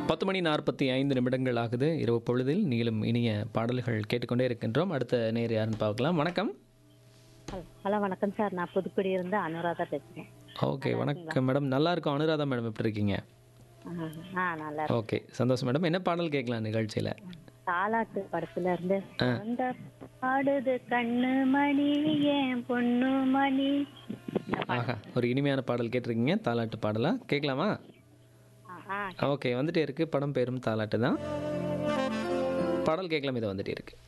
பத்து மணி நாற்பத்தி ஐந்து நிமிடங்கள் ஆகுது இரவு பொழுதில் நீளும் இனிய பாடல்கள் கேட்டுக்கொண்டே இருக்கின்றோம் அடுத்த நேர் யாருன்னு பார்க்கலாம் வணக்கம் ஹலோ ஹலோ வணக்கம் சார் நான் புதுக்குடி இருந்து அனுராதா பேசுகிறேன் ஓகே வணக்கம் மேடம் நல்லா இருக்கும் அனுராதா மேடம் எப்படி இருக்கீங்க ஆ நல்லா ஓகே சந்தோஷம் மேடம் என்ன பாடல் கேட்கலாம் நிகழ்ச்சியில் தாலாட்டு படத்துல இருந்து அந்த பாடுது கண்ணு மணி ஏன் பொண்ணு மணி ஆஹா ஒரு இனிமையான பாடல் கேட்டிருக்கீங்க தாலாட்டு பாடலா கேட்கலாமா ஆ, ஆ ஓகே வந்துட்டே இருக்கு படம் பேரும் தாலாட்டு தான் பாடல் கேட்கலாம் இது வந்துட்டே இருக்கு